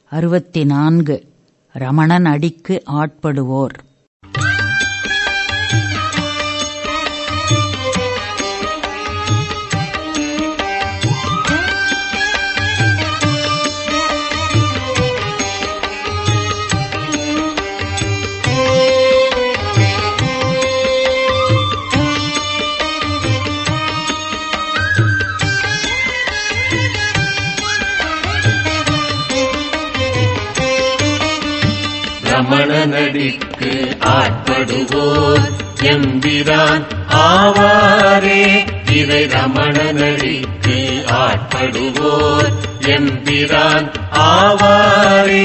அறுபத்தி நான்கு ரமணன் அடிக்கு ஆட்படுவோர் ரமணனடிக்கு ஆட்படுவோர் எம்பிரான் ஆவாரே இறை ரமணனடிக்கு ஆட்படுவோர் எம்பிரான் ஆவாரே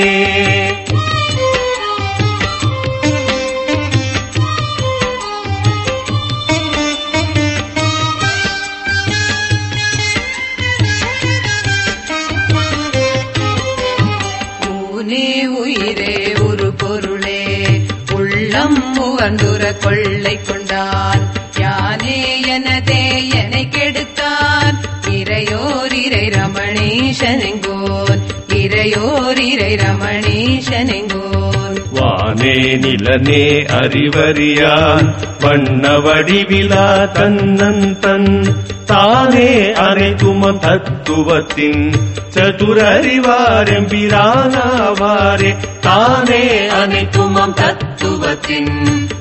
ஊனே உயிரே ஒரு பொருளே உள்ளம் முகந்துர கொள்ளை கொண்டான் யானே எனதே எனை கெடுத்தான் இறையோர் இறை ரமணீஷனெங்கோன் இறையோர் இறை ரமணீஷனெங்கோன் வானே நிலனே அறிவறியான் வண்ண வடிவிலா தன்னன் தன் தானே அனைத்தும தத்துவத்தின் சதுரறிவாரெம்பிரானாவாரே தானே அனைத்துமம் தத்துவத்தின்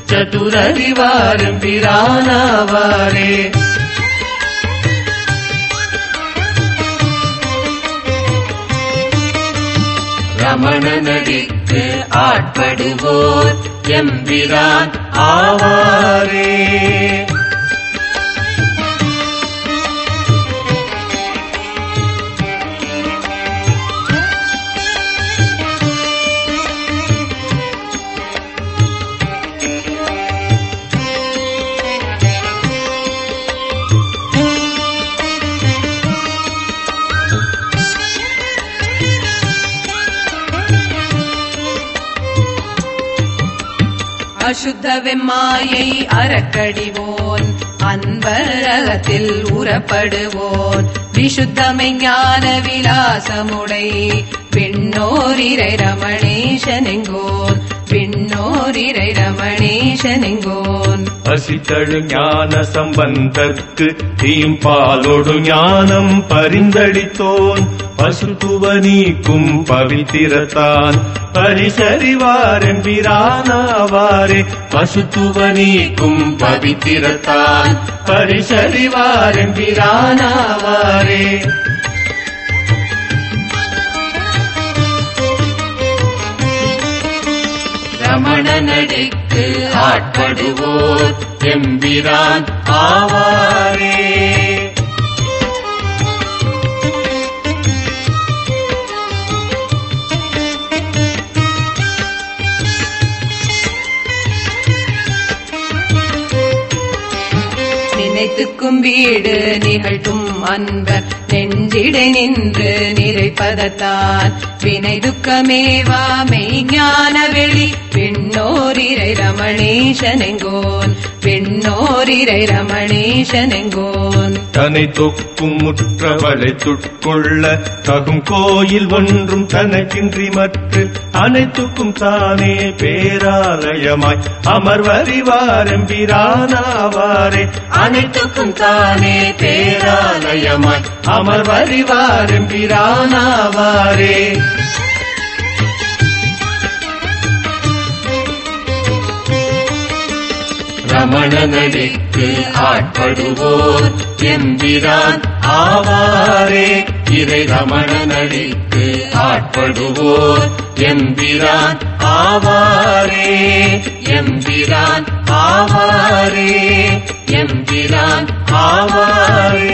சதுரறிவாரெம்பிரானாவாரே ரமணனடிக்கு ஆட்படுவோர் எம்பிரான் ஆவாரே அசுத்த வெம்மாயை அறக்கடிவோன் அன்பரகத்தில் உறப்படுவோன் விசுத்தமை ஞான விலாசமுடை விண்ணோரிரை ரமணீஷனெங்கோன் விண்ணோரிரை ரமணீஷனெங்கோன் பசித்தழு ஞான சம்பந்தற்கு தீம்பாலொடு ஞானம் பரிந்தடித்தோன் பசுத்துவ நீக்கும் பவித்திரத்தான் பரிசறிவாரெம்பிரானாவாரே பசுத்துவ நீக்கும் பவித்திரத்தான் பரிசறிவாரெம்பிரானாவாரே ரமணனடிக்கு ஆட்படுவோர் எம்பிரான் ஆவாரே நினைத்துக்கும் வீடு நிகழ்த்தும் அன்பர் நெஞ்சிடை நின்று நிறைப்பதத்தான் வினை துக்கமேவா மெய்ஞான வெளி விண்ணோரிரை ரமணீஷனெங்கோன் விண்ணோரிரை ரமணீஷனெங்கோன் தனை தொக்கும் முற்றவளை துட்கொள்ள தகும் கோயில் ஒன்றும் தனக்கின்றி மற்ற அனைத்துக்கும் தானே பேராலயமாய் அமர்வறிவாரெம்பிரானாவாரே அனைத்துக்கும் தானே பேராலயமாய் அமர்வறிவாரெம்பிரானாவாரே ரமணனடிக்கு ஆட்படுவோர் எம்பிரான் ஆவாரே இறை ரமணனடிக்கு ஆட்படுவோர் எம்பிரான் ஆவாரே எம்பிரான் ஆவாரே எம்பிரான் ஆவாரே